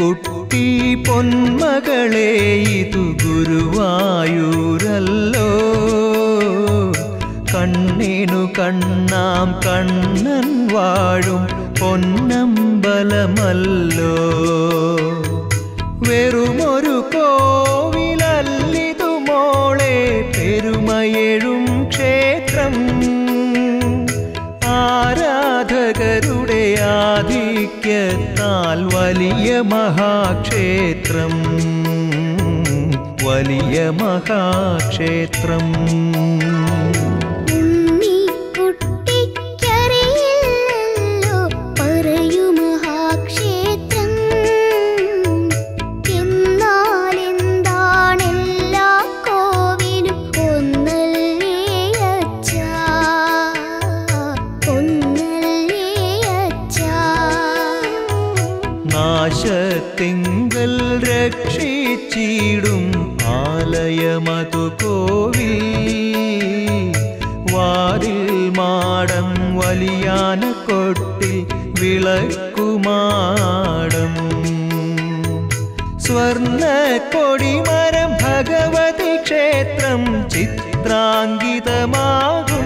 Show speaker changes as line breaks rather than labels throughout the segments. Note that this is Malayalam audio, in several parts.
കുട്ടി പൊന്മകളെ ഇതു ഗുരുവായൂരല്ലോ കണ്ണിനു കണ്ണാം കണ്ണൻ വാഴും പൊന്നമ്പലമല്ലോ വെറുമൊരു കോവിലല്ലിതു മോളെ പെരുമയെഴും ക്ഷേത്രം ആരാധകരുടെ ആധിക്യത്താൽ വലിയ മഹാക്ഷേത്രം വലിയ മഹാക്ഷേത്രം
ഉണ്ണിക്കുട്ടിക്കറിയില്ലല്ലോ പറയൂ മഹാക്ഷേത്രം എന്നാലെന്താണെല്ലാ കോവിലും ഒന്നല്ലേ അച്ഛാ ഒന്നല്ലേ അച്ഛാ
നാശത്തിങ്കൽ രക്ഷിച്ചിടും ആലയമതു കോവിൽ വാതിൽ മാടം വലിയാന കൊട്ടിൽ വിളക്കുമാടം സ്വർണ്ണ കൊടിമരം ഭഗവതി ക്ഷേത്രം ചിത്രാങ്കിതമാകും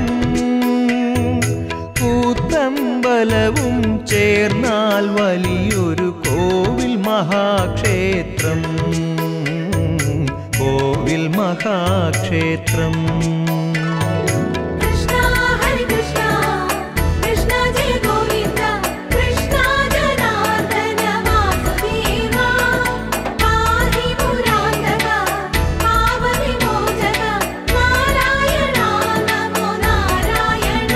കൂത്തമ്പലവും ചേർന്നാൽ വലിയൊരു കോവിൽ മഹാക്ഷേത്രം കോവിൽ മഹാക്ഷേത്രം
കൃഷ്ണ ഹരി കൃഷ്ണ കൃഷ്ണ ജയ ഗോവിന്ദ കൃഷ്ണ ജനാർദ്ദന വാസുദേവ പാഹി പുരാന്തക പാവവിമോചക നാരായണ നമോ നാരായണ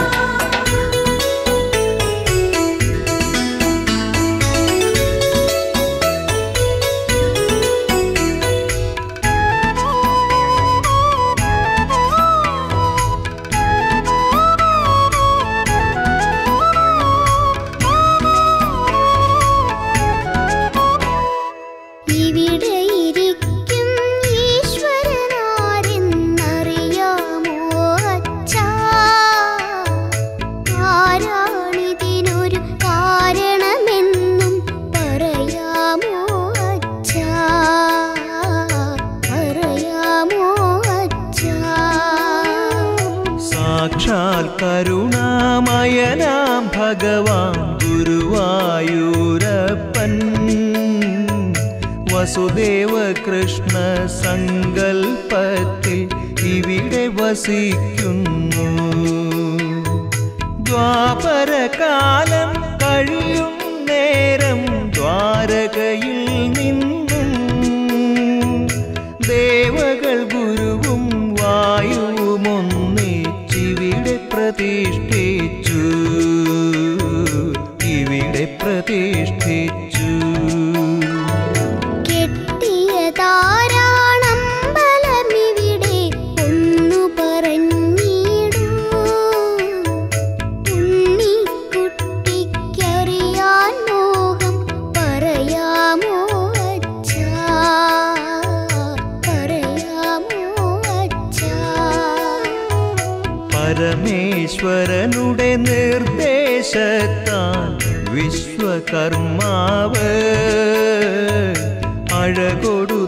ഇവിടെ ഇരിക്കും ഈശ്വരനാരെന്നറിയാമോ അച്ഛാ ആരാണിതിനൊരു കാരണമെന്നും പറയാമോ അച്ഛാ പറയാമോ അച്ഛാ
സാക്ഷാൽ കരുണാമയനാം ഭഗവാൻ ഗുരുവായൂരപ്പൻ വസുദേവ കൃഷ്ണ സങ്കൽപ്പത്തിൽ ഇവിടെ വസിക്കുന്നു ദ്വാപരകാലം കഴിയും നേരം ദ്വാരകയിൽ നിന്നും ദേവകൾ ഗുരുവും വായുവുമൊന്നിച്ചിവിടെ പ്രതിഷ്ഠിച്ചു ഇവിടെ പ്രതിഷ്ഠിച്ചു
കെട്ടിയതാരാണമ്പലമിവിടെ ഒന്നു പറഞ്ഞിടൂ ഉണ്ണിക്കുട്ടിക്കറിയാൻ മോഹം പറയാമോ അച്ഛാ പറയാമോ അച്ഛാ
പരമേശ്വരനുടെ നിർദ്ദേശത്താൽ വിശ്വകർമാവ് അഴകൊടു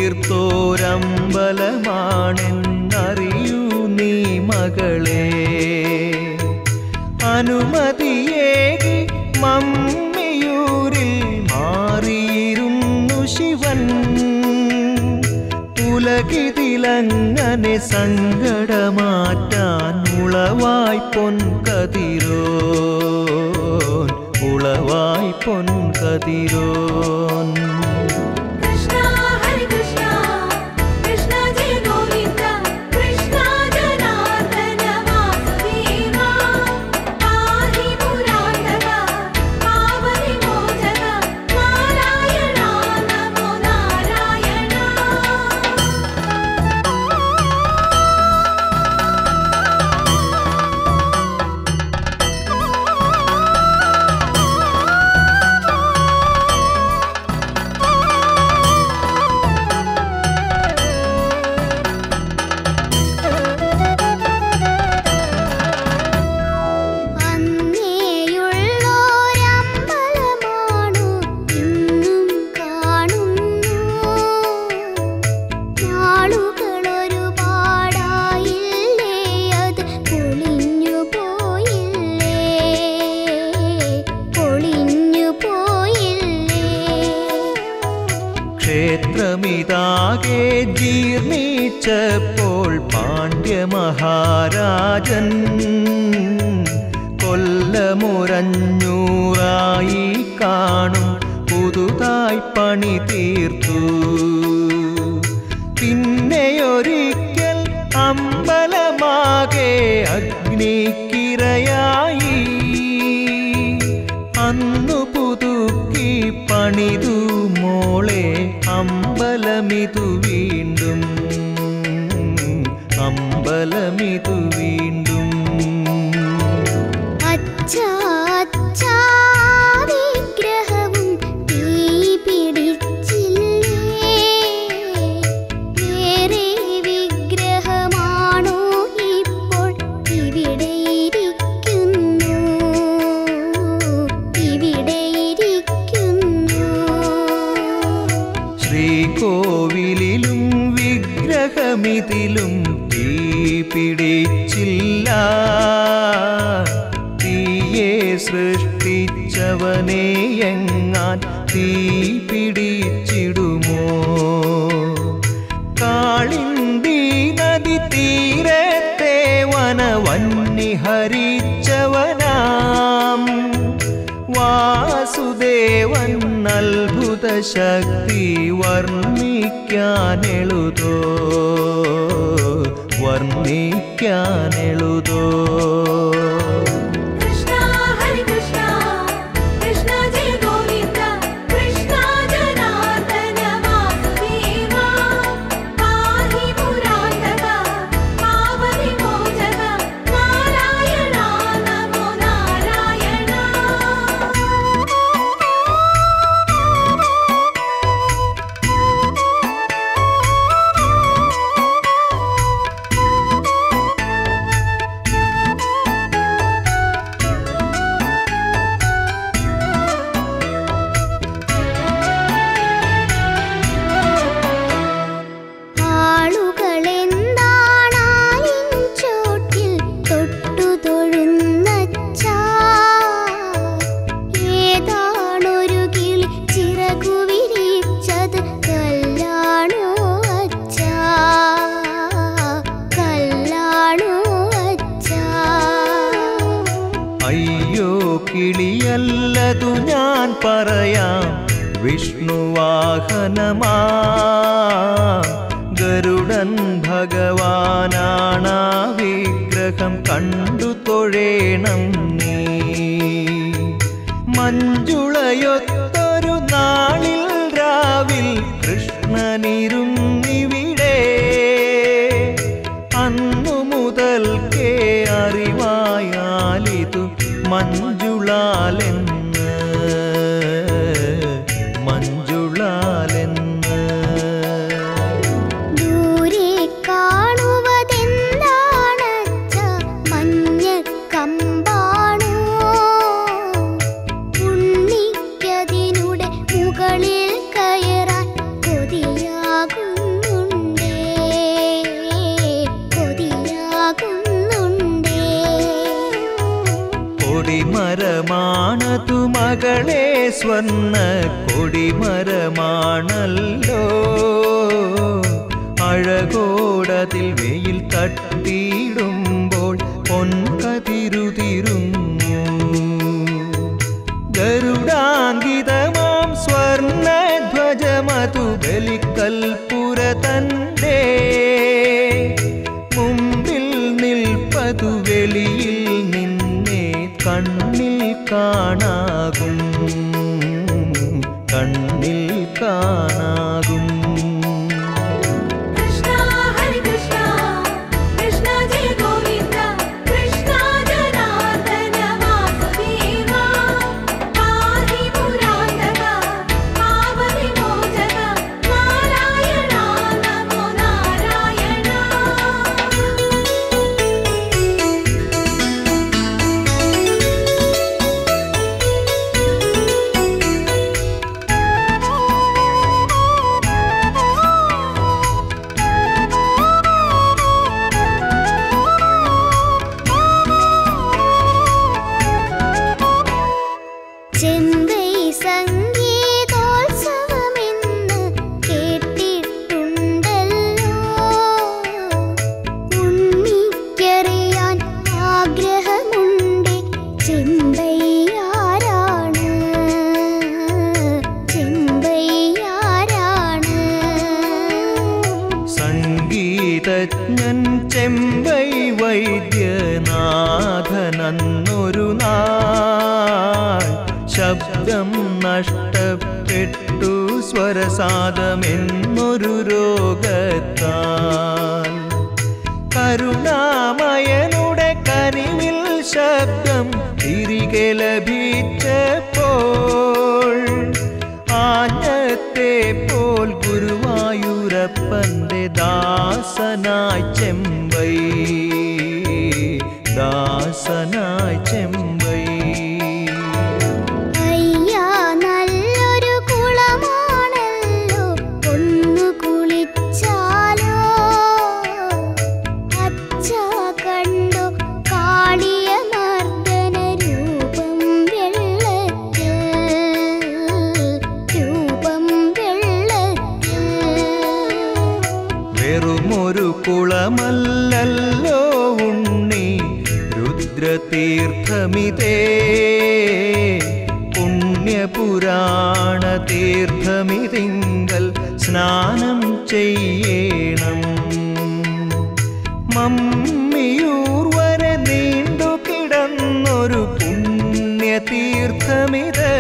തീർത്തോരമ്പലമാണെന്നറിയൂ നീ മകളെ അനുമതിയേകി മമ്മിയൂരിൽ മാറിയിരുന്നു ശിവൻ ഉലകിതിലങ്ങനെ സങ്കടമാറ്റാൻ ഉളവായി പൊൻകതിരോൻ ഉളവായി പൊൻകതിരോൻ
കൃഷ്ണ ഹരി കൃഷ്ണ കൃഷ്ണ ജയ ഗോവിന്ദ കൃഷ്ണ ജനാർദ്ദന വാസുദേവ പാഹി പുരാന്തക പാവവിമോചക നാരായണ നമോ നാരായണ
ആ
ജീർണിച്ചപ്പോൾ പാണ്ഡ്യമഹാരാജൻ കൊല്ലമുറഞ്ഞൂറായി കാണും പുതുതായി പണി തീർത്തു പിന്നെയൊരിക്കൽ അമ്പലമാകെ അഗ്നിക്കിരയായി അന്നു പുതുക്കി പണിതു മോളെ അമ്പലമിതു വീണ്ടും അമ്പലമിതു വീണ്ടും
അച്ഛാ അച്ഛാ വിഗ്രഹവും തീ പിടിച്ചില്ലേ വേറെ വിഗ്രഹമാണോ ഇപ്പോൾ ഇവിടെ ഇരിക്കുന്നു ഇവിടെ ഇരിക്കുന്നു
ശ്രീകോവിലിലും വിഗ്രഹമിതിലും തീ പിടിച്ചില്ല തീയെ സൃഷ്ടിച്ചവനെ എങ്ങാൻ തീ പിടിച്ചിടുമോ കാളിന്തി നദി തീരത്തെ വനവന്നി ഹരിച്ചവനാം വാസുദേവൻ അത്ഭുത ശക്തി വർണ്ണിക്കാനെളുതോ വർണ്ണിക്കാനെളുതോ
കൃഷ്ണ ഹരി കൃഷ്ണ കൃഷ്ണ ജയ ഗോവിന്ദ കൃഷ്ണ ജനാർദ്ദന വാസുദേവ പാഹി പുരാന്തക പാവനി മോചക നാരായണ നമോ നാരായണ
ആളുകളെന്താണാലിൻചോട്ടിൽ തൊട്ടു തൊഴുന്നച്ചാ ഏതാണൊരു കിളി ചിറകു വിരിച്ചത് കല്ലാണോ അച്ഛാ കല്ലാണോ അച്ഛാ
അയ്യോ കിളിയല്ലതു ഞാൻ പറയാം വിഷ്ണുവാഹനമാ ഗരുഡൻ ഭഗവാനാണാ വിഗ്രഹം കണ്ടു തൊഴേണം നീ മഞ്ജുളയൊത്തൊരു നാളിൽ രാവിൽ കൃഷ്ണനിരുന്നിവിടെ അന്നു മുതൽക്കേ അറിവായാലിതു മഞ്ജുളാലെന്ന് മഞ്ജുളാലെന്ന്
ദൂരെ കാണുവതെന്താണച്ച മഞ്ഞക്കമ്പാണോ ഉണ്ണിക്കതിനുടെ മുകളിൽ കയറാൻ കൊതിയാകുന്നുണ്ടേ കൊതിയാകുന്നുണ്ടേ
കൊടിമരമാണതു മകളെ സ്വർണ്ണ കൊടിമരമാണല്ലോ അഴകോടതിൽ വെയിൽ തട്ടിയിടുമ്പോൾ പൊൻകതിരുതിരുന്നു ഗരുഡാങ്കിതമാം സ്വർണധ്വജമതു ബലിക്കൽപുര തന്റെ മുമ്പിൽ നിൽപ്പതു വെളിയിൽ നിന്നെ കണ്ണിൽ കാണാകും കണ്ണിൽ കാണാകും
കൃഷ്ണ ഹരി കൃഷ്ണ കൃഷ്ണ ജയ ഗോവിന്ദ കൃഷ്ണ ജനാർദ്ദന വാസുദേവ പാഹി പുരാന്തക പാവനി മോചക നാരായണ നമോ നാരായണ
ചെമ്പൈ സംഗീതോത്സവമെന്ന് കേട്ടിട്ടുണ്ടല്ലോ
നഷ്ടപ്പെട്ടു സ്വരസാദമെന്നൊരു രോഗത്താൽ കരുണാമയനുടെ കനിവിൽ ശബ്ദം തിരികെ ലഭിച്ചപ്പോൾ ആഞ്ഞത്തെ പോൽ ഗുരുവായൂരപ്പന്റെ ദാസനായി ചെമ്പൈ ദാസനായി ചെമ്പൈ
അയ്യാ നല്ലൊരു കുളമാണല്ലോ ഒന്നു കുളിച്ചാലോ അച്ഛ കണ്ടു കാളിയ മർദ്ദന രൂപം വെള്ളത്തിൽ രൂപം വെള്ളത്തിൽ
വെറുമൊരു കുളമല്ലല്ലോ ഉണ്ണി രുദ്രതീർത്ഥമിതേ പുണ്യപുരാണ തീർത്ഥമിതിങ്കൽ സ്നാനം ചെയ്യണം മമ്മിയൂർ വരെ നീണ്ടു കിടന്നൊരു പുണ്യതീർത്ഥമിത്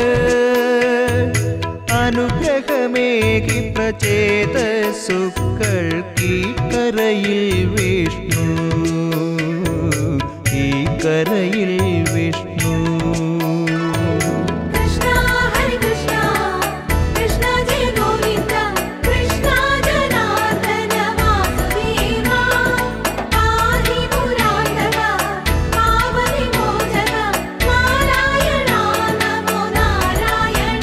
അനുഗ്രഹമേകി പ്രചേതസുക്കൾക്ക് ഈ കരയിൽ വിഷ്ണു ഈ കരയിൽ വിഷ്ണു
കൃഷ്ണ ഹരി കൃഷ്ണ കൃഷ്ണ ജയ ഗോവിന്ദ കൃഷ്ണ ജനാർദ്ദന വാസുദേവ പാഹി പുരാന്തക പാവനി മോചക നാരായണ നമോ നാരായണ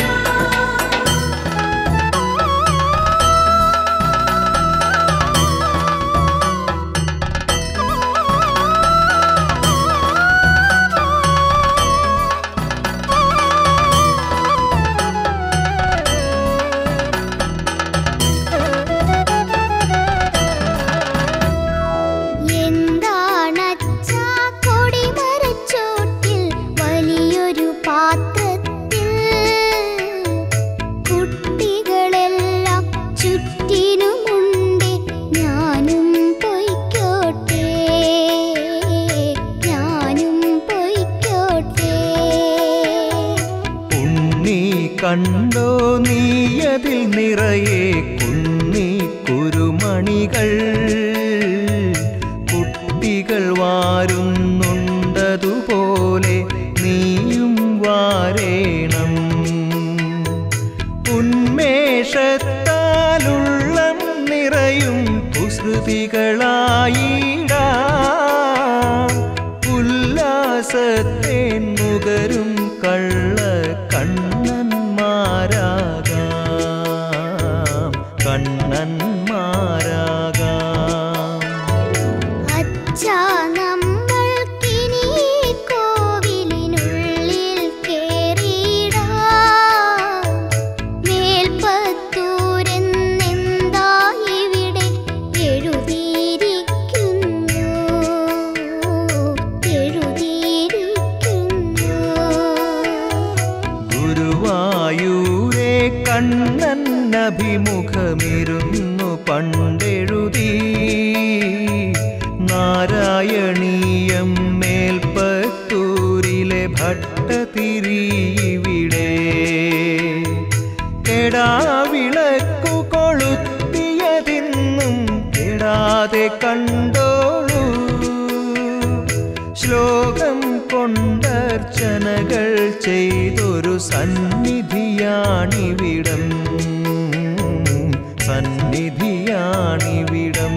എന്താണച്ചാ കൊടിമരച്ചോട്ടിൽ വലിയൊരു പാത്രത്തിൽ കുട്ടികളെല്ലാം ചുറ്റിനുമുണ്ട് ഞാനും പൊയ്ക്കോട്ടെ ഞാനും പൊയ്ക്കോട്ടെ
ഉണ്ണി കണ്ടോ നീയതിൽ നിറയെ കുന്നി കുരുമണികൾ കുട്ടികൾ വാരുന്നുണ്ടതുപോലെ നീയും വാരേണം ഉന്മേഷത്താലുള്ളം നിറയും കുസൃതികളായിടാം ഉല്ലാസത്തെ നുകരും കള്ള കണ്ണന്മാരാകാം കണ്ണന്മാരാകാം
അച്ഛാ നമ്മൾക്കിനി കോവിലിനുള്ളിൽ കേറിയിടാം മേൽപ്പത്തൂരെന്നെന്താ ഇവിടെ എഴുതിയിരിക്കുന്നു എഴുതിയിരിക്കുന്നു
ഗുരുവായൂരെ കണ്ണൻ അഭിമുഖമിരുന്നു പണ്ടെഴുതി നാരായണീയം മേൽപ്പത്തൂരിലെ ഭട്ടതിരിവിടെ കെടാവിളക്കു കൊളുത്തിയതിന്നും കെടാതെ കണ്ടോളൂ ശ്ലോകം കൊണ്ടർച്ചനകൾ ചെയ്തൊരു സന്നിധിയാണിവിടം സന്നിധിയാണിവിടം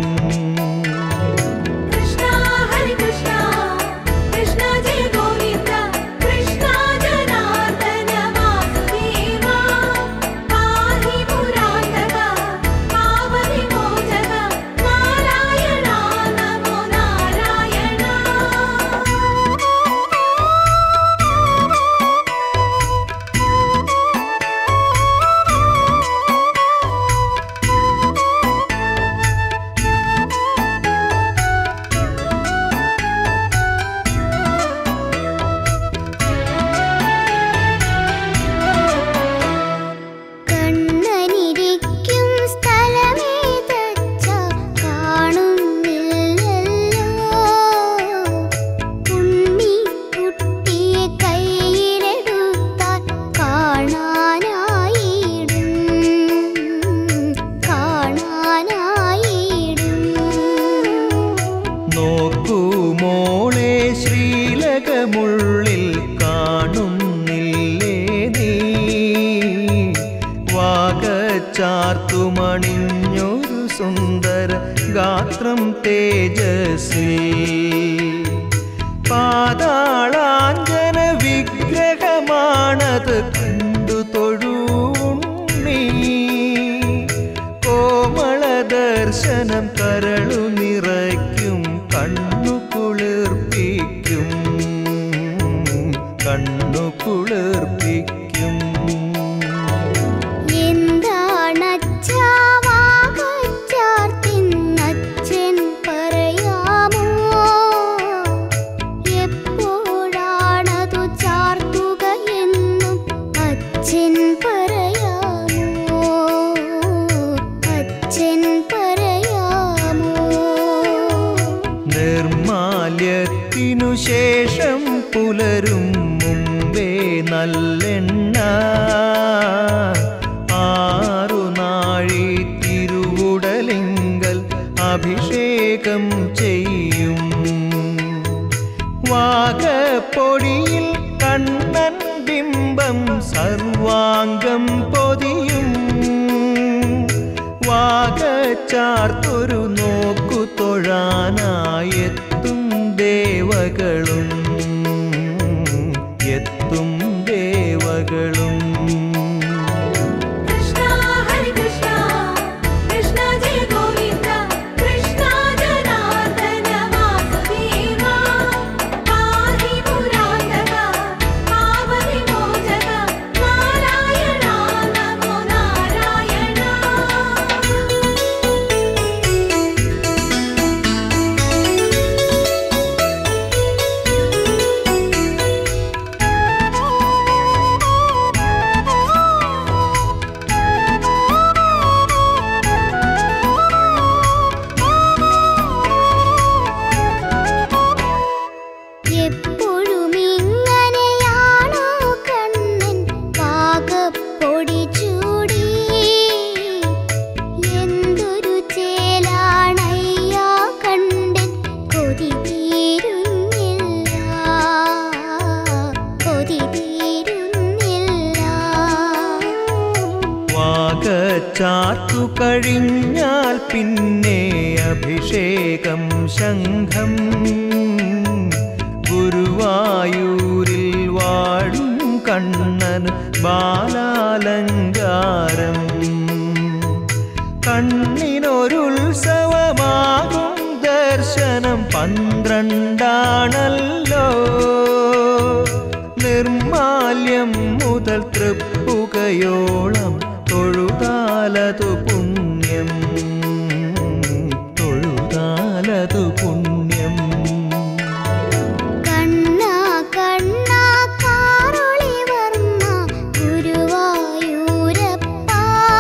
കൃഷ്ണ ഹരി കൃഷ്ണ കൃഷ്ണ ജയ ഗോവിന്ദ കൃഷ്ണ ജനാർദ്ദന വാസുദേവ പാഹി പുരാന്തക പാവനി മോചക നാരായണ നമോ നാരായണ
ും
ചാർത്തുമണിഞ്ഞൊരു സുന്ദര ഗാത്രം തേജസ്വി പാതാളാഞ്ജന വിഗ്രഹമാണത് കണ്ടു തൊഴൂണ്ണി കോമള ദർശനം കരളു നിറയ്ക്കും കണ്ണു കുളിർപ്പിക്കും കണ്ണു കുളിർപ്പിക്കും
എന്താണച്ചാവാകച്ചാർത്തിന്നച്ഛൻ പറയാമോ എപ്പോഴാണതു ചാർത്തുകയെന്നും അച്ഛൻ പറയാമോ അച്ഛൻ പറയാമോ
നിർമാല്യത്തിനു ശേഷം പുലരും മുമ്പേ നല്ലെണ്ണ ആറു നാഴി തിരുവുടലിങ്കൽ അഭിഷേകം ചെയ്യും വാഗപ്പൊടിയിൽ കണ്ണൻ ബിംബം സർവാംഗം പൊതിയും വാഗച്ചാർത്തൊരു നോക്കു തൊഴാനായെത്തും ദേവകളും എത്തും ദേവകളും
കൃഷ്ണ ഹരി കൃഷ്ണ കൃഷ്ണ ജയ ഗോവിന്ദ കൃഷ്ണ ജനാർദ്ദന വാസുദേവ പാഹി പുരാന്തക പാപവിമോചക നാരായണ നമോ നാരായണ
എപ്പോഴും ഇങ്ങനെയാണോ കണ്ണൻ പാകപ്പൊടി ചൂടി എന്തൊരു ചേലാണയ്യാ കണ്ടൻ കൊതി തീരുന്നില്ല കൊതി തീരുന്നില്ല
വാഗച്ചാർത്തു കഴിഞ്ഞാൽ പിന്നെ അഭിഷേകം ശംഖം ഗുരുവായൂരിൽ വാഴും കണ്ണൻ ബാലാലങ്കാരം കണ്ണിനൊരുത്സവമാകും ദർശനം പന്ത്രണ്ടാണല്ലോ നിർമാല്യം മുതൽ തൃപ്പുകയോളം തൊഴുതാലതു പുണ്യം തൊഴുതാലതു പുണ്യം
കണ്ണാ കണ്ണാ കാറൊളി വർണ്ണ ഗുരുവായൂരപ്പ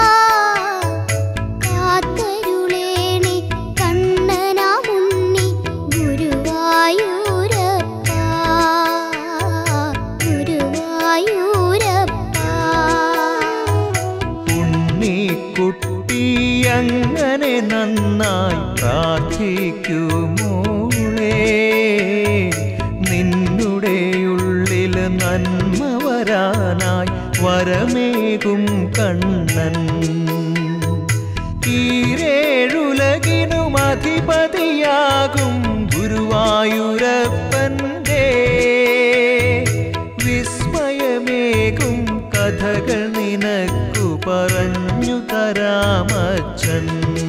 കാത്തരുളേണി കണ്ണനാ മുന്നി ഗുരുവായൂരപ്പ ഗുരുവായൂരപ്പ
ഉണ്ണിക്കുട്ടി അങ്ങനെ നന്നായി പ്രാർത്ഥിക്കുമോളേ നിന്നുടെ ഉള്ളിൽ നന്മ വരാനായി വരമേകും കണ്ണൻ ഈരേഴുലകിനും അധിപതിയാകും ഗുരുവായൂരപ്പൻ്റെ വിസ്മയമേകും കഥകൾ നിനക്കു പറഞ്ഞു തരാമച്ഛൻ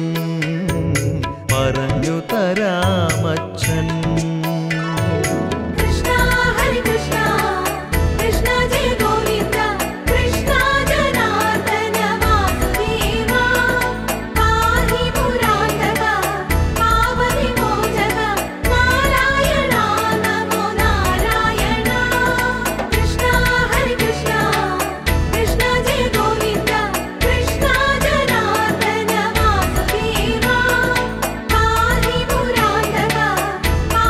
പറഞ്ഞു തരാമച്ഛൻ
കൃഷ്ണ ഹരി കൃഷ്ണ കൃഷ്ണ ജയ ഗോവിന്ദ കൃഷ്ണ ജനാർദ്ദന വാസുദേവ പാഹി പുരാന്തക പാപവിമോചക നാരായണ നമോ നാരായണ കൃഷ്ണ ഹരി കൃഷ്ണ കൃഷ്ണ ജയ ഗോവിന്ദ കൃഷ്ണ ജനാർദ്ദന വാസുദേവ പാഹി പുരാന്തക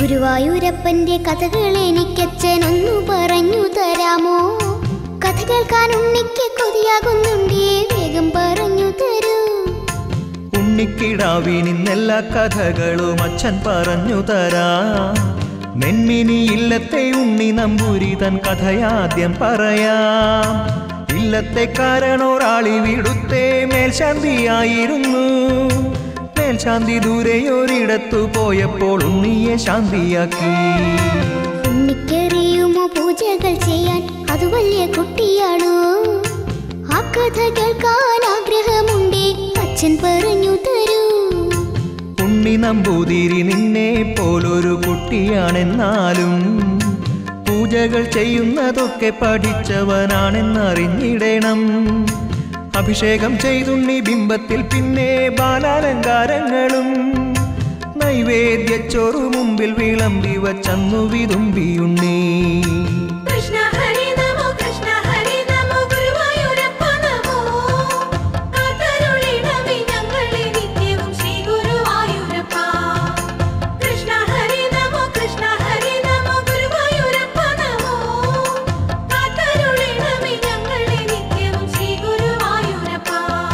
ഗുരുവായൂരപ്പന്റെ കഥകൾ എനിക്കച്ഛനൊന്നു പറഞ്ഞു തരാമോ കഥ കേൾക്കാൻ ഉണ്ണിക്ക് കൊതിയാകുന്നുണ്ടേ വേഗം പറഞ്ഞു തരൂ
ഉണ്ണിക്കിടാവിനിന്നെല്ലാ കഥകളും അച്ഛൻ പറഞ്ഞു തരാം നെന്മിനി ഇല്ലത്തെ ഉണ്ണി നമ്പൂരി തൻ കഥയാദ്യം പറയാം ഇല്ലത്തെ കാരണോറാളി വിടുത്തെ മേൽശാന്തിയായിരുന്നു മേൽശാന്തി ദൂരെയൊരിടത്തു പോയപ്പോൾ ഉണ്ണിയെ ശാന്തിയാക്കി
ഉണ്ണിക്കറിയുമോ പൂജകൾ ചെയ്യാൻ അത് വലിയ കുട്ടിയാണോ ആ കഥ കേൾക്കാൻ ആഗ്രഹമുണ്ടേ അച്ഛൻ പറഞ്ഞു തരൂ
ഉണ്ണി നമ്പൂതിരി നിന്നെ പോലൊരു കുട്ടിയാണെന്നാലും പൂജകൾ ചെയ്യുന്നതൊക്കെ പഠിച്ചവനാണെന്നറിഞ്ഞിടണം അഭിഷേകം ചെയ്തുണ്ണി ബിംബത്തിൽ പിന്നെ ബാലാലങ്കാരങ്ങളും നൈവേദ്യച്ചോറു മുമ്പിൽ വിളമ്പി വച്ചന്നു വിതുമ്പിയുണ്ണി
കൃഷ്ണ ഹരി നമോ കൃഷ്ണ ഹരി നമോ ഗുരുവായൂരപ്പ നമോ കാത്തരുളിടമേ ഞങ്ങളെ നിത്യവും ശ്രീ ഗുരുവായൂരപ്പ കൃഷ്ണ ഹരി നമോ കൃഷ്ണ ഹരി നമോ ഗുരുവായൂരപ്പ നമോ കാത്തരുളിടമേ ഞങ്ങളെ നിത്യവും ശ്രീ ഗുരുവായൂരപ്പ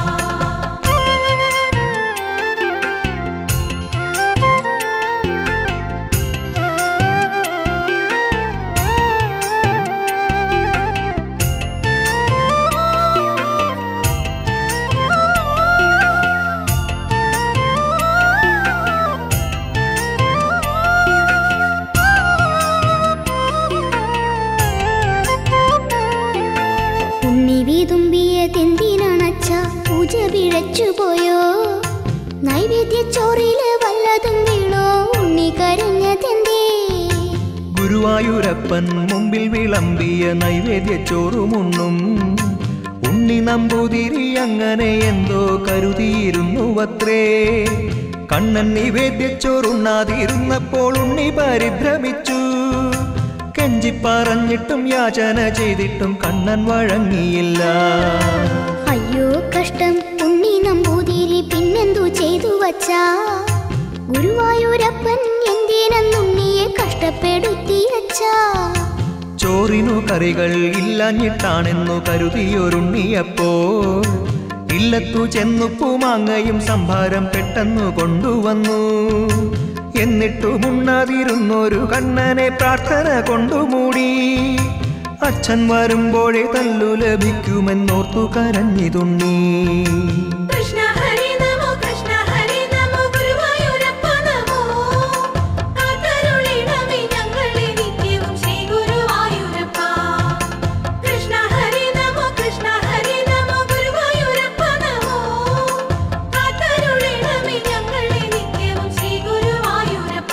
ഉണ്ണി വീതുമ്പിയതെന്തിനാണച്ച പൂജ പിഴച്ചു പോയോ നൈവേദ്യ ചോറില് വല്ലതും വീണോ ഉണ്ണി കരഞ്ഞതെന്തേ
ഗുരുവായൂരപ്പൻ മുമ്പിൽ വിളമ്പിയ നൈവേദ്യച്ചോറുമുണ്ണും ഉണ്ണി നമ്പൂതിരി അങ്ങനെ എന്തോ കരുതിയിരുന്നുവത്രേ കണ്ണൻ നിവേദ്യച്ചോറുണ്ണാതിരുന്നപ്പോൾ ഉണ്ണി പരിഭ്രമിച്ചു കെഞ്ചി പറഞ്ഞിട്ടും യാചന ചെയ്തിട്ടും കണ്ണൻ വഴങ്ങിയില്ല
അയ്യോ കഷ്ടം ഉണ്ണി നമ്പൂതിരി പിന്നെന്തു ചെയ്തു വച്ചാ ഗുരുവായൂരപ്പൻ എന്തിനെന്നുണ്ണിയെ കഷ്ടപ്പെടുത്തിയച്ചാ
ചോറിനു കറികൾ ഇല്ലാഞ്ഞിട്ടാണെന്നു കരുതിയൊരുണ്ണിയപ്പോൾ ഇല്ലത്തു ചെന്നുപ്പു മാങ്ങയും സംഭാരം പെട്ടെന്നു കൊണ്ടുവന്നു എന്നിട്ടു മുണ്ണാതിരുന്നൊരു കണ്ണനെ പ്രാർത്ഥന കൊണ്ടുമൂടി അച്ഛൻ വരുമ്പോഴേ തല്ലു ലഭിക്കുമെന്നോർത്തു കരഞ്ഞിതുണ്ണി
കൃഷ്ണ ഹരി നമോ കൃഷ്ണ ഹരി നമോ ഗുരുവായൂരപ്പ നമോ കാത്തരുളിടമേ ഞങ്ങളെ നിത്യവും ശ്രീ ഗുരുവായൂരപ്പ കൃഷ്ണ ഹരി നമോ കൃഷ്ണ ഹരി നമോ ഗുരുവായൂരപ്പ നമോ കാത്തരുളിടമേ ഞങ്ങളെ നിത്യവും ശ്രീ ഗുരുവായൂരപ്പ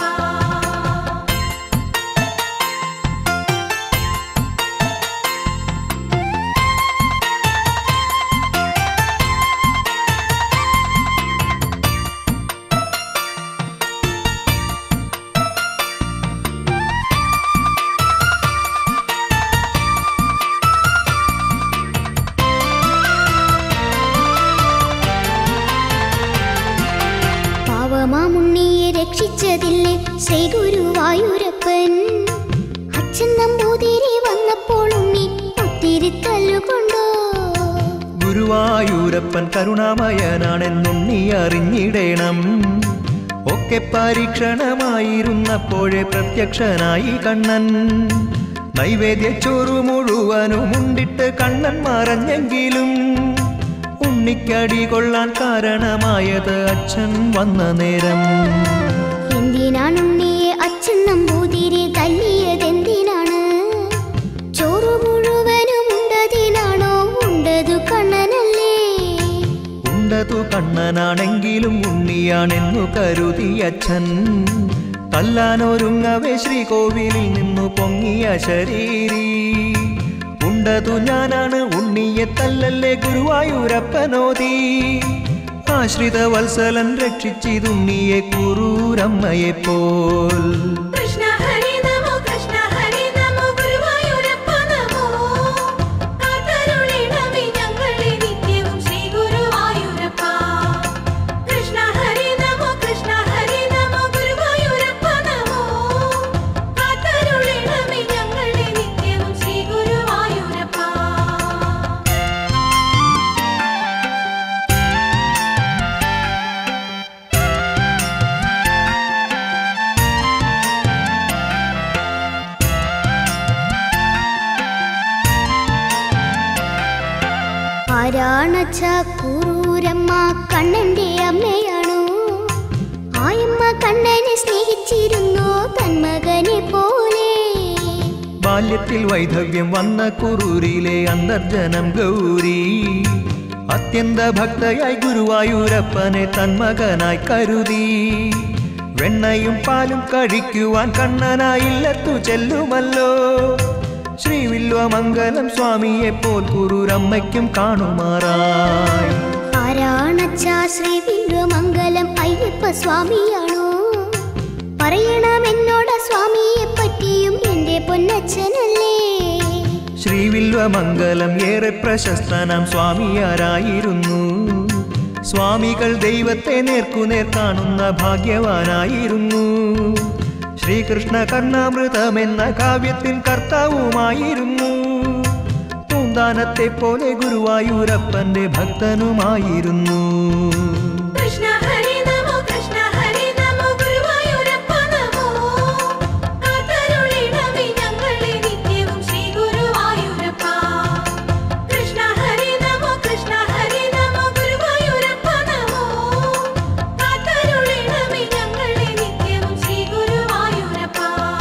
പാവമാമുണ്ണിയെ രക്ഷിച്ചതില്ലേ ശ്രീ ഗുരുവായൂരപ്പൻ അച്ഛൻ നമ്പൂതിരി വന്നപ്പോൾ ഉണ്ണി ഒത്തിരി തല്ലുകൊണ്ടോ
ഗുരുവായൂരപ്പൻ കരുണാമയനാണെന്നുണ്ണി അറിഞ്ഞിടേണം ഒക്കെ പരീക്ഷണമായിരുന്നപ്പോഴേ പ്രത്യക്ഷനായി കണ്ണൻ നൈവേദ്യച്ചോറു മുഴുവനും ഉണ്ടിട്ട് കണ്ണൻ മറഞ്ഞെങ്കിലും ഉണ്ണിക്കടി കൊള്ളാൻ കാരണമായത് അച്ഛൻ വന്ന നേരം
എന്തിനാണ് ഉണ്ണിയെ അച്ഛൻ നമ്പൂതിരി തല്ലിയതെന്തിനാണ് ചോറ് മുഴുവനും ഉണ്ടതിനാണോ ഉണ്ടതു കണ്ണനല്ലേ
ഉണ്ടതു കണ്ണനാണെങ്കിലും ഉണ്ണിയാണെന്നു കരുതി അച്ഛൻ തല്ലാനൊരുങ്ങവേ ശ്രീകോവിലിൽ നിന്നു പൊങ്ങിയ ശരീരി ഉണ്ടതു ഞാനാണ് ഉണ്ണിയെ തല്ലല്ലേ ഗുരുവായൂരപ്പനോതി ആശ്രിത വത്സലൻ രക്ഷിച്ചിതുണ്ണിയെ കുറൂരമ്മയെപ്പോൽ
കൃഷ്ണ ഹരി നമോ കൃഷ്ണ ഹരി നമോ ഗുരുവായൂരപ്പ നമോ കാത്തരുളിടമേ ഞങ്ങളെ നിത്യവും ശ്രീ ഗുരുവായൂരപ്പ കൃഷ്ണ ഹരി നമോ കൃഷ്ണ ഹരി നമോ ഗുരുവായൂരപ്പ നമോ
ആരാണച്ച കുറൂരമ്മ കണ്ണന്റെ അമ്മയാണോ ആയമ്മ കണ്ണനെ സ്നേഹിച്ചിരുന്നു തൻ മകനെ പോലെ
ബാല്യത്തിൽ വൈധവ്യം വന്ന കുറൂരിലെ അന്തർജനം ഗൗരി അത്യന്ത ഭക്തയായി ഗുരുവായൂരപ്പനെ തന്മകനായി കരുതി വെണ്ണയും പാലും കഴിക്കുവാൻ കണ്ണനായില്ലത്തു ചെല്ലുമല്ലോ ശ്രീവില്വമംഗലം സ്വാമിയെ പോൽ കുറൂരമ്മയ്ക്കും കാണുമാറായി
ആരാണച്ച ശ്രീ വില്വമംഗലം അയ്യപ്പ സ്വാമിയാണോ പറയണം എന്നോട് സ്വാമിയെ പറ്റിയും എന്റെ പൊന്നച്ഛനല്ലേ
ശ്രീവില്വമംഗലം ഏറെ പ്രശസ്തനാം സ്വാമിയാരായിരുന്നു സ്വാമികൾ ദൈവത്തെ നേർക്കുനേർ കാണുന്ന ഭാഗ്യവാനായിരുന്നു ശ്രീകൃഷ്ണ കർണാമൃതം എന്ന കാവ്യത്തിൻ കർത്താവുമായിരുന്നു പൂന്താനത്തെ പോലെ ഗുരുവായൂരപ്പന്റെ ഭക്തനുമായിരുന്നു
കൃഷ്ണ ഹരി നമോ കൃഷ്ണ ഹരി നമോ ഗുരുവായൂരപ്പ നമോ കാത്തരുളിടമേ ഞങ്ങളെ നിത്യവും ശ്രീ ഗുരുവായൂരപ്പ കൃഷ്ണ ഹരി നമോ കൃഷ്ണ ഹരി നമോ ഗുരുവായൂരപ്പ നമോ കാത്തരുളിടമേ ഞങ്ങളെ നിത്യവും ശ്രീ ഗുരുവായൂരപ്പ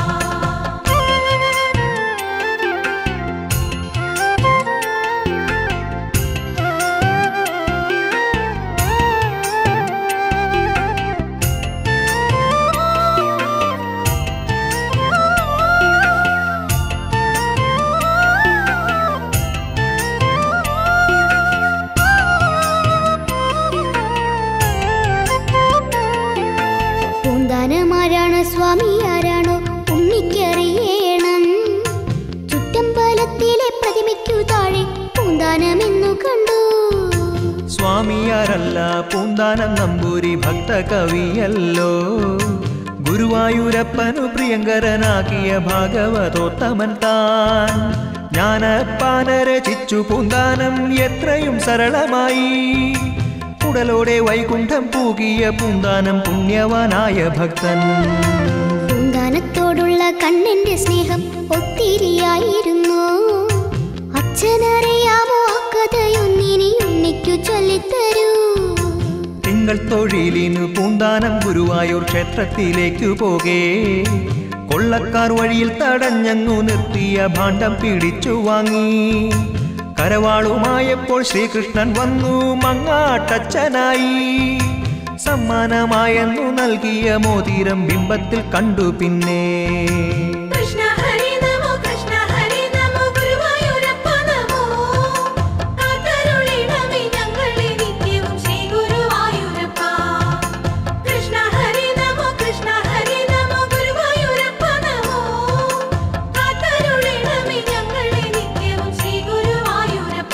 പൂന്താനമാരാണ് സ്വാമി ആരാണോ ഉണ്ണിക്കറിയണം ചുറ്റമ്പലത്തിലെ പ്രതിമയ്ക്കു താഴെ പൂന്താനമെന്നു കണ്ടു
സ്വാമിയാരല്ല പൂന്താനം നമ്പൂരി ഭക്ത കവിയല്ലോ ഗുരുവായൂരപ്പനു പ്രിയങ്കരനാക്കിയ ഭാഗവതോത്തമൻ താൻ ജ്ഞാനപ്പാന രചിച്ചു പൂന്താനം എത്രയും സരളമായി ഉടലോടെ വൈകുണ്ഠം പൂകിയ പൂന്താനം പുണ്യവാനായ ഭക്തൻ
പൂന്താനത്തോടുള്ള കണ്ണന്റെ സ്നേഹം ഒത്തിരിയായിരുന്നു അച്ഛനറിയാമോ ആ കഥയൊന്നിനി ഉണ്ണിക്കു ചൊല്ലിത്തരൂ
തിങ്കൾ തൊഴിലിനു പൂന്താനം ഗുരുവായൂർ ക്ഷേത്രത്തിലേക്കു പോകേ കൊള്ളക്കാർ വഴിയിൽ തടഞ്ഞങ്ങു നിർത്തിയ ഭാണ്ഡം പിടിച്ചു വാങ്ങി കരവാളുമായപ്പോൾ ശ്രീകൃഷ്ണൻ വന്നു മങ്ങാട്ടച്ഛനായി സമ്മാനമായെന്നു നൽകിയ മോതിരം ബിംബത്തിൽ കണ്ടു പിന്നെ
കൃഷ്ണ ഹരി നമോ കൃഷ്ണ ഹരി നമോ ഗുരുവായൂരപ്പ നമോ കാത്തരുളിടമേ ഞങ്ങളെ നിത്യവും ശ്രീ ഗുരുവായൂരപ്പ കൃഷ്ണ ഹരി നമോ കൃഷ്ണ ഹരി നമോ ഗുരുവായൂരപ്പ നമോ കാത്തരുളിടമേ ഞങ്ങളെ നിത്യവും ശ്രീ ഗുരുവായൂരപ്പ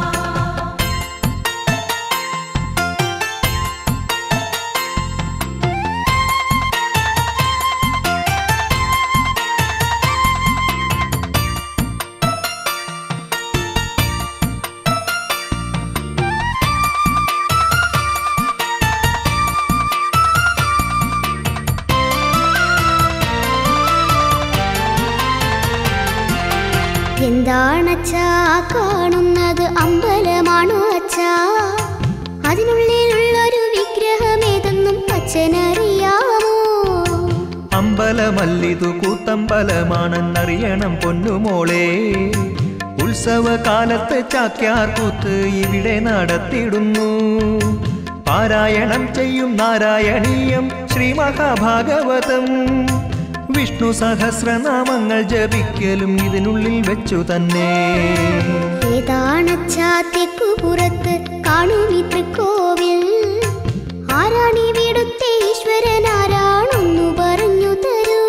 എന്താണച്ചാ കാണുന്നത് അമ്പലമാണോ അച്ഛാ അതിനുള്ളിലുള്ളൊരു വിഗ്രഹമേതെന്നും അച്ഛനറിയാമോ
അമ്പലമല്ലിതു കൂത്തമ്പലമാണെന്നറിയണം പൊന്നുമോളെ ഉത്സവകാലത്ത് ചാക്യാർ കൂത്ത് ഇവിടെ നടത്തിയിടുന്നു പാരായണം ചെയ്യും നാരായണീയം ശ്രീ മഹാഭാഗവതം വിഷ്ണു സഹസ്രനാമങ്ങൾ ജപിക്കലും ഇതിനുള്ളിൽ വെച്ചു തന്നെ
ഏതാണച്ചാ തെക്കുപുറത്ത് കാണുമി തൃക്കോവിൽ ആരാണി വീടുത്തെ ഈശ്വരനാരാണൊന്നു പറഞ്ഞു തരൂ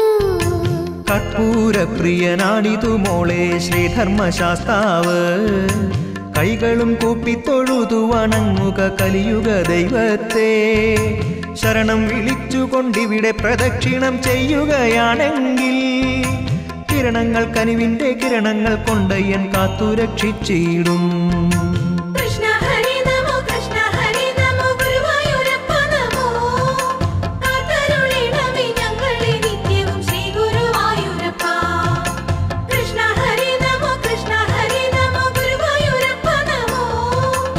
കർപ്പൂരപ്രിയനാണിതു മോളെ ശ്രീധർമ്മശാസ്താവ് കൈകളും കൂപ്പി തൊഴുതു വണങ്ങുക കലിയുഗ ദൈവത്തെ ശരണം വിളിച്ചുകൊണ്ടിവിടെ പ്രദക്ഷിണം ചെയ്യുകയാണെങ്കിൽ കിരണങ്ങൾ കനിവിന്റെ കിരണങ്ങൾ കൊണ്ട് എൻ കാത്തുരക്ഷിച്ചിടും
കൃഷ്ണ ഹരി നമോ കൃഷ്ണ ഹരി നമോ ഗുരുവായൂരപ്പ നമോ കാത്തരുളിടമേ ഞങ്ങളെ നിത്യവും ശ്രീ ഗുരുവായൂരപ്പ കൃഷ്ണ ഹരി നമോ കൃഷ്ണ ഹരി നമോ ഗുരുവായൂരപ്പ നമോ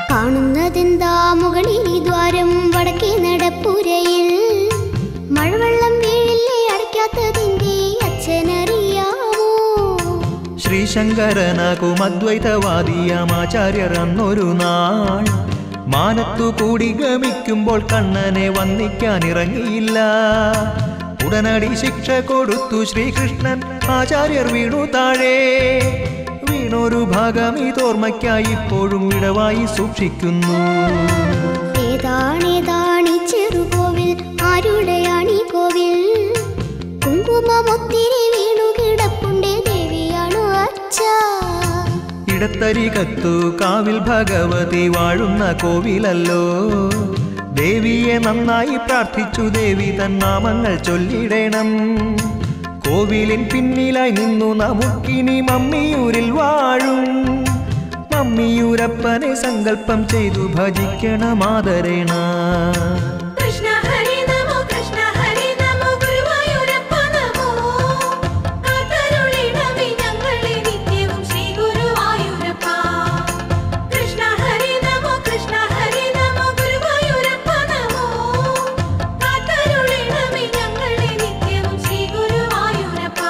കാണുന്നതെന്താ മുകളിൽ ദ്വാരം വടക്കേ നടപ്പുരയിൽ മഴവെള്ളം വീഴില്ലേ അടയ്ക്കാത്തതിൻ്റെ അച്ഛനറിയാമോ
ശ്രീശങ്കരനാകും അദ്വൈതവാദിയാമാചാര്യർ അന്നൊരു നാൾ മാനത്തു കൂടി ഗമിക്കുമ്പോൾ കണ്ണനെ വന്നിക്കാനിറങ്ങിയില്ല ഉടനടി ശിക്ഷ കൊടുത്തു ശ്രീകൃഷ്ണൻ ആചാര്യർ വീണു താഴെ വീണൊരു ഭാഗം ഇതോർമ്മയ്ക്കായി ഇപ്പോഴും ഇടവായി സൂക്ഷിക്കുന്നു
ഏതാണേതാണി ചെറുകോവിൽ ആരുടെയാണീ കോവിൽ കുങ്കുമമൊത്തിരി വീണു കിടപ്പുണ്ടേ ദേവിയാണോ അച്ഛാ
ഇടത്തരികത്തു കാവിൽ ഭഗവതി വാഴുന്ന കോവിലല്ലോ ദേവിയെ നന്നായി പ്രാർത്ഥിച്ചു ദേവി തൻ നാമങ്ങൾ ചൊല്ലിടണം കോവിലിൻ പിന്നിലായി നിന്നു നമുക്കിനി മമ്മിയൂരിൽ വാഴും മമ്മിയൂരപ്പനെ സങ്കല്പം ചെയ്തു ഭജിക്കണം ആദരേണ
കൃഷ്ണ ഹരി നമോ കൃഷ്ണ ഹരി നമോ ഗുരുവായൂരപ്പ നമോ കാത്തരുളിടമേ ഞങ്ങളെ നിത്യവും ശ്രീ ഗുരുവായൂരപ്പ കൃഷ്ണ ഹരി നമോ കൃഷ്ണ ഹരി നമോ ഗുരുവായൂരപ്പ നമോ കാത്തരുളിടമേ ഞങ്ങളെ നിത്യവും ശ്രീ ഗുരുവായൂരപ്പ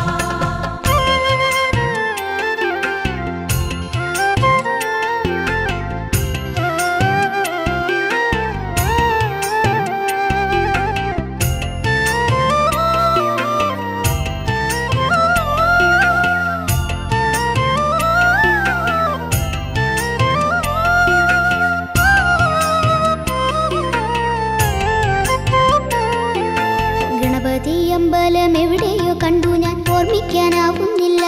ഗണപതി അമ്പലം എവിടെയോ കണ്ടു ഞാൻ ഓർമ്മിക്കാനാവുന്നില്ല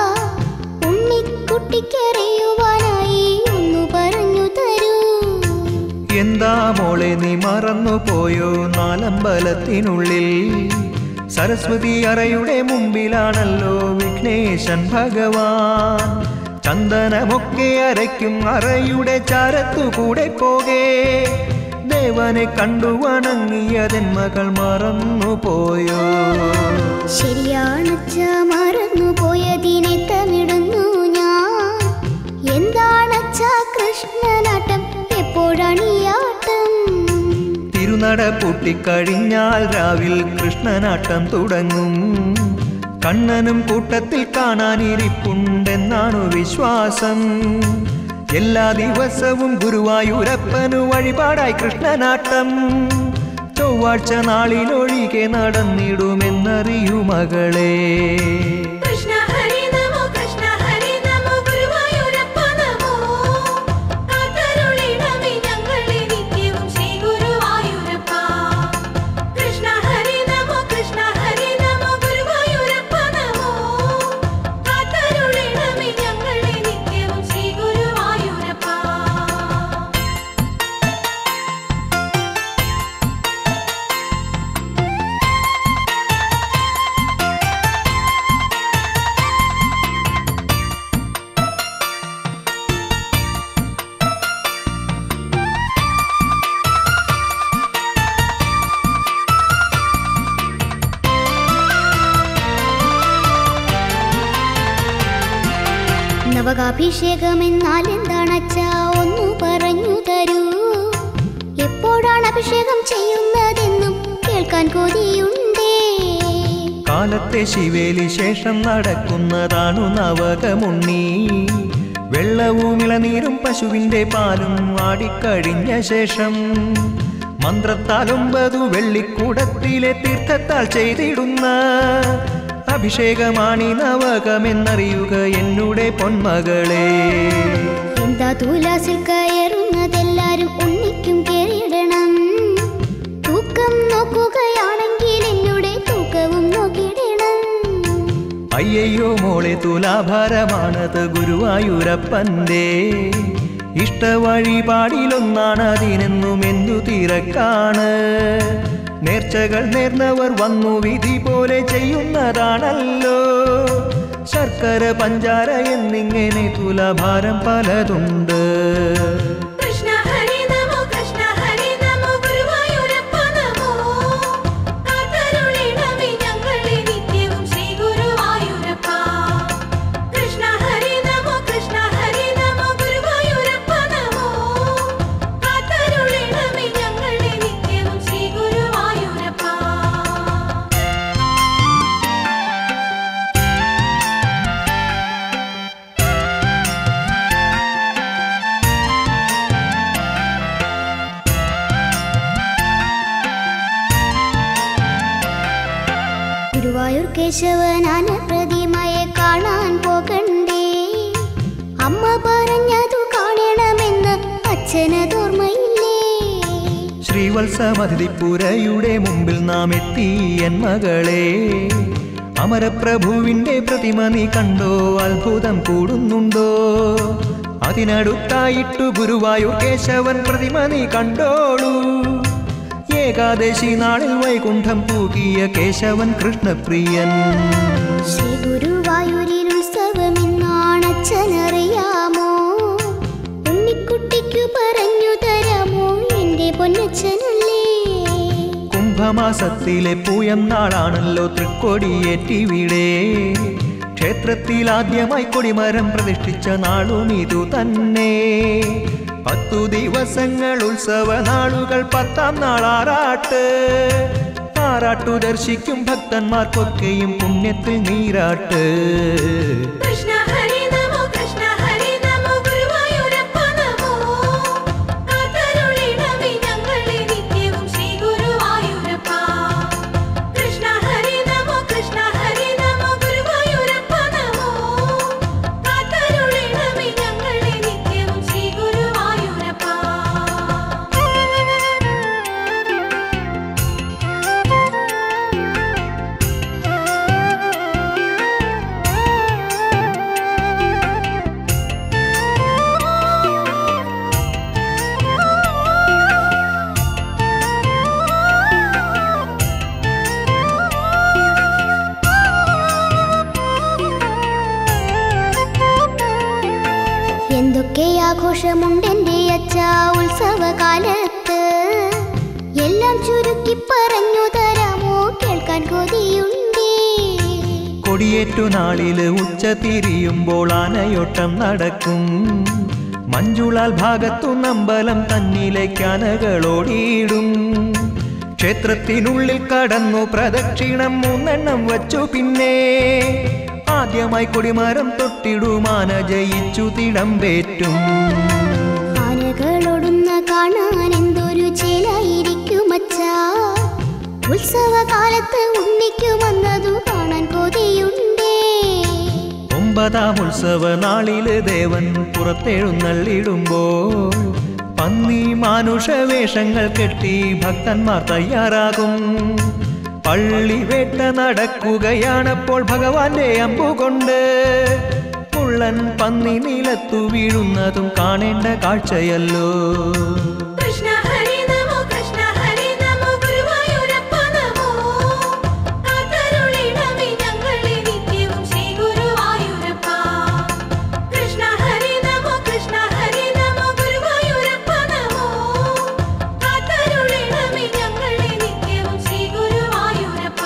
ഉണ്ണിക്കുട്ടിക്കറിയുവാനായി ഒന്നു പറഞ്ഞു തരൂ
എന്താ മോളെ നീ മറന്നു പോയോ നാലമ്പലത്തിനുള്ളിൽ സരസ്വതി അറയുടെ മുമ്പിലാണല്ലോ വിഘ്നേശൻ ഭഗവാൻ ചന്ദനമൊക്കെ അരയ്ക്കും അറയുടെ ചാരത്തു കൂടെ പോകേ ദേവനെ കണ്ടു വണങ്ങിയതെൻ മകൾ മറന്നു പോയോ
ശരിയാണച്ച മറന്നു പോയതിനെ തമിടുന്നു ഞാൻ എന്താണച്ച കൃഷ്ണനാട്ടം എപ്പോഴാണ് ഈ ആട്ടം
തിരുനട പൂട്ടിക്കഴിഞ്ഞാൽ രാവിൽ കൃഷ്ണനാട്ടം തുടങ്ങും കണ്ണനും കൂട്ടത്തിൽ കാണാനിരിപ്പുണ്ടെന്നാണു വിശ്വാസം എല്ലാ ദിവസവും ഗുരുവായൂരപ്പനു വഴിപാടായി കൃഷ്ണനാട്ടം ചൊവ്വാഴ്ച നാളിലൊഴികെ നടന്നിടുമെന്നറിയൂ മകളെ
കൃഷ്ണ ഹരി നമോ കൃഷ്ണ ഹരി നമോ ഗുരുവായൂരപ്പ നമോ കാത്തരുളിടമേ ഞങ്ങളെ നിത്യവും ശ്രീ ഗുരുവായൂരപ്പ കൃഷ്ണ ഹരി നമോ കൃഷ്ണ ഹരി നമോ ഗുരുവായൂരപ്പ നമോ കാത്തരുളിടമേ ഞങ്ങളെ നിത്യവും ശ്രീ ഗുരുവായൂരപ്പ
നവകാഭിഷേകം എന്നാൽ എന്താണച്ച ഒന്നു പറഞ്ഞു തരൂ എപ്പോഴാണ് അഭിഷേകം ചെയ്യുന്നതെന്നും കേൾക്കാൻ കൊതിയുണ്ടേ
കാലത്തെ ശിവേലി ശേഷം നടക്കുന്നതാണു നവകമുണ്ണി വെള്ളവും ഇളനീരും പശുവിന്റെ പാലും ആടിക്കഴിഞ്ഞ ശേഷം മന്ത്രത്താൽ ഒമ്പതു വെള്ളിക്കൂടത്തിലെ തീർത്ഥത്താൽ ചെയ്തിടുന്ന അഭിഷേകമാണി നവകമെന്നറിയുക എന്നുടെ പൊന്മകളെ
എന്താ തുലാസിൽ കയറുന്നതെല്ലാരും ഉണ്ണിക്കും കേറിയിടണം തൂക്കം നോക്കുകയാണെങ്കിൽ എന്നോട് തൂക്കവും നോക്കിയിടണം
അയ്യയ്യോ മോളെ തുലാഭാരമാണത് ഗുരുവായൂരപ്പന്റെ ഇഷ്ടവഴിപാടിലൊന്നാണ് അതിനെന്നും എന്തു തിരക്കാണ് നേർച്ചകൾ നേർന്നവർ വന്നു വിധി പോലെ ചെയ്യുന്നതാണല്ലോ ശർക്കര പഞ്ചാര എന്നിങ്ങനെ തുലാഭാരം പലതുണ്ട്
കൃഷ്ണ ഹരി നമോ കൃഷ്ണ ഹരി നമോ ഗുരുവായൂരപ്പ നമോ കാത്തരുളിടമേ ഞങ്ങളെ നിത്യവും ശ്രീ ഗുരുവായൂരപ്പ കൃഷ്ണ ഹരി നമോ കൃഷ്ണ ഹരി നമോ ഗുരുവായൂരപ്പ നമോ
കേശവനാന പ്രതിമയെ കാണാൻ പോകണ്ടേ അമ്മ പറഞ്ഞതു കാണണമെന്ന് അച്ഛനതോർമ്മയില്ലേ
ശ്രീവത്സമതിപുരയുടെ മുമ്പിൽ നാം എത്തി എൻ മകളെ അമരപ്രഭുവിന്റെ പ്രതിമ നീ കണ്ടോ അത്ഭുതം കൂടുന്നുണ്ടോ അതിനടുത്തായിട്ടു ഗുരുവായൂർ കേശവൻ പ്രതിമ നീ കണ്ടോളൂ ഏകാദശി നാളിൽ വൈകുണ്ഠം പൂകിയ കേശവൻ കൃഷ്ണപ്രിയൻ
ശ്രീ ഗുരുവായൂരിൽ ഉത്സവമെന്നാണ് അച്ഛനറിയാമോ ഉണ്ണിക്കുട്ടിക്കു പറഞ്ഞു തരാമോ എന്റെ പൊന്നച്ഛനല്ലേ
കുംഭമാസത്തിലെ പൂയം നാളാണല്ലോ തൃക്കൊടിയേറ്റിവിടെ ക്ഷേത്രത്തിൽ ആദ്യമായി കൊടിമരം പ്രതിഷ്ഠിച്ച നാളും ഇതു തന്നെ പത്തു ദിവസങ്ങൾ ഉത്സവ നാളുകൾ പത്താം നാളാറാട്ട് ആറാട്ടു ദർശിക്കും ഭക്തന്മാർക്കൊക്കെയും പുണ്യത്തിൽ നീരാട്ട്
കൃഷ്ണ ഹരി നമോ കൃഷ്ണ ഹരി നമോ ഗുരുവായൂരപ്പ നമോ കാത്തരുളിടമേ ഞങ്ങളെ നിത്യവും ശ്രീ ഗുരുവായൂരപ്പ കൃഷ്ണ ഹരി നമോ കൃഷ്ണ ഹരി നമോ ഗുരുവായൂരപ്പ നമോ കാത്തരുളിടമേ ഞങ്ങളെ നിത്യവും ശ്രീ ഗുരുവായൂരപ്പ
എന്തൊക്കെ ആഘോഷമുണ്ടെന്റെ അച്ഛ ഉത്സവകാലത്ത് എല്ലാം ചുരുക്കി പറഞ്ഞു തരാമോ കേൾക്കാൻ കൊതിയുണ്ടേ
കൊടിയേറ്റു നാളില് ഉച്ച തിരിയുമ്പോൾ ആനയോട്ടം നടക്കും മഞ്ജുളാൽ ഭാഗത്തു നമ്പലം തന്നിലേക്ക് ആനകളോടിയിടും ക്ഷേത്രത്തിനുള്ളിൽ കടന്നു പ്രദക്ഷിണം മൂന്നെണ്ണം വച്ചു പിന്നെ ആദ്യമായി കൊടിമരം തൊട്ടിടും ആന ജയിച്ചു തിടമ്പേറ്റും
ആനകളോടുന്ന കാണാൻ എന്തൊരു ചേലായിരിക്കും അച്ഛാ ഉത്സവകാലത്ത് ഉണ്ണിക്കു വന്നതു കാണാൻ കൊതിയുണ്ടേ
ഒമ്പതാം ഉത്സവ നാളില് ദേവൻ പുറത്തെഴുന്നള്ളിടുമ്പോൾ പന്നി മാനുഷ വേഷങ്ങൾ കെട്ടി ഭക്തന്മാർ തയ്യാറാകും പള്ളി വേട്ട നടക്കുകയാണപ്പോൾ ഭഗവാന്റെ അമ്പുകൊണ്ട് മുള്ളൻ പന്നി നിലത്തു വീഴുന്നതും കാണേണ്ട കാഴ്ചയല്ലോ
കൃഷ്ണ ഹരി നമോ കൃഷ്ണ ഹരി നമോ ഗുരുവായൂരപ്പ നമോ കാത്തരുളിടമേ ഞങ്ങളെ നിത്യവും ശ്രീ ഗുരുവായൂരപ്പ കൃഷ്ണ ഹരി നമോ കൃഷ്ണ ഹരി നമോ ഗുരുവായൂരപ്പ നമോ കാത്തരുളിടമേ ഞങ്ങളെ നിത്യവും ശ്രീ ഗുരുവായൂരപ്പ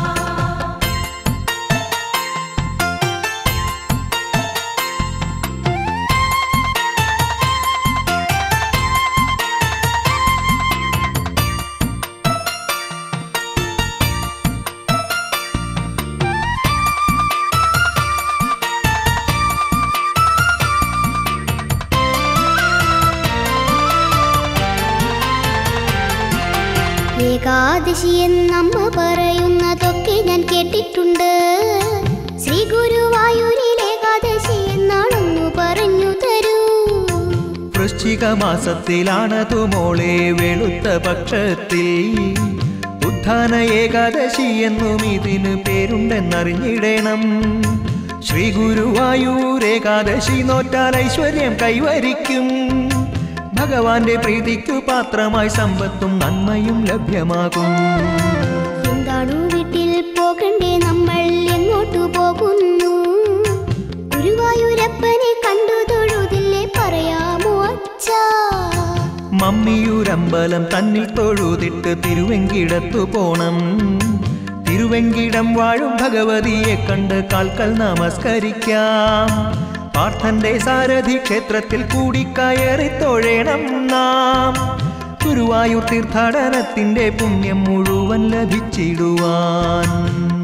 ഏകാദശി എന്നമ്മ പറയുന്നതൊക്കെ ഞാൻ കേട്ടിട്ടുണ്ട് ശ്രീ ഗുരുവായൂരിൽ ഏകാദശി എന്നാണെന്നു പറഞ്ഞു തരൂ
വൃശ്ചിക മാസത്തിലാണതു മോളെ വെളുത്ത പക്ഷത്തിൽ ഉദ്ധാന ഏകാദശി എന്നും ഇതിന് പേരുണ്ടെന്നറിഞ്ഞിടണം ശ്രീ ഗുരുവായൂർ ഏകാദശി നോറ്റാൽ ഐശ്വര്യം കൈവരിക്കും ഭഗവാന്റെ പ്രീതിക്കു പാത്രമായി സമ്പത്തും നന്മയും ലഭ്യമാകും
എന്താണു വീട്ടിൽ പോകണ്ടേ നമ്മൾ എങ്ങോട്ടു പോകുന്നു ഗുരുവായൂരപ്പനെ കണ്ടു തൊഴുതില്ലേ പറയാമോ അച്ഛാ
മമ്മിയൂരമ്പലം തന്നിൽ തൊഴുതിട്ട് തിരുവെങ്കിടത്തു പോണം തിരുവെങ്കിടം വാഴും ഭഗവതിയെ കണ്ട് കാൽക്കൽ നമസ്കരിക്കാം പാർത്ഥന്റെ സാരഥി ക്ഷേത്രത്തിൽ കൂടി കയറി തൊഴേണം നാം ഗുരുവായൂർ തീർത്ഥാടനത്തിന്റെ പുണ്യം മുഴുവൻ ലഭിച്ചിടുവാൻ